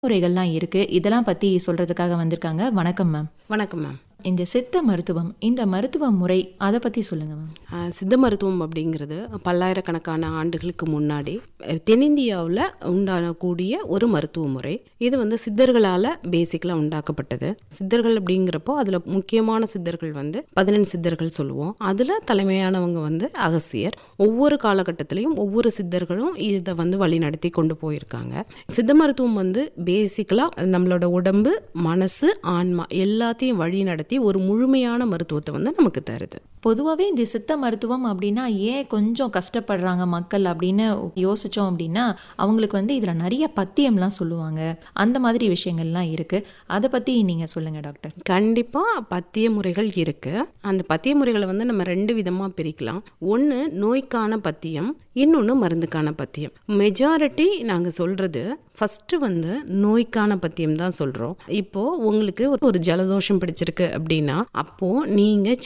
முறைகள்லாம் இருக்கு இதெல்லாம் பத்தி சொல்றதுக்காக வந்திருக்காங்க வணக்கம் மேம் வணக்கம் மேம் இந்த சித்த மருத்துவம் இந்த மருத்துவ முறை அதை பத்தி சொல்லுங்க மேம் ஆஹ் சித்த மருத்துவம் அப்படிங்கிறது பல்லாயிரக்கணக்கான ஆண்டுகளுக்கு முன்னாடி அஹ், தென்னிந்தியாவில் உண்டானக்கூடிய ஒரு மருத்துவ முறை இது வந்து சித்தர்களால் பேசிக்கலாக உண்டாக்கப்பட்டது சித்தர்கள் அப்படிங்கிறப்போ அதில் முக்கியமான சித்தர்கள் வந்து பதினெண் சித்தர்கள் சொல்லுவோம் அதில் தலைமையானவங்க வந்து அகசியர் ஒவ்வொரு காலகட்டத்திலையும் ஒவ்வொரு சித்தர்களும் இதை வந்து வழி நடத்தி கொண்டு போயிருக்காங்க சித்த மருத்துவம் வந்து பேசிக்கலாக நம்மளோட உடம்பு மனசு ஆன்மா எல்லாத்தையும் வழி நடத்தி ஒரு முழுமையான மருத்துவத்தை வந்து நமக்கு தருது பொதுவாகவே இந்த சித்த மருத்துவம் அப்படின்னா ஏன் கொஞ்சம் கஷ்டப்படுறாங்க மக்கள் அப்படின்னு யோசிச்சோம் அப்படின்னா அவங்களுக்கு வந்து இதுல நிறைய பத்தியம்லாம் சொல்லுவாங்க அந்த மாதிரி விஷயங்கள்லாம் இருக்கு அதை பத்தி நீங்க சொல்லுங்க டாக்டர் கண்டிப்பாக பத்திய முறைகள் இருக்கு அந்த பத்திய முறைகளை வந்து நம்ம ரெண்டு விதமாக பிரிக்கலாம் ஒன்று நோய்க்கான பத்தியம் இன்னொன்று மருந்துக்கான பத்தியம் மெஜாரிட்டி நாங்கள் சொல்கிறது ஃபஸ்ட்டு வந்து நோய்க்கான பத்தியம் தான் சொல்கிறோம் இப்போது உங்களுக்கு ஒரு- ஒரு ஜலதோஷம் பிடிச்சிருக்கு அப்படின்னா அப்போது நீங்கள்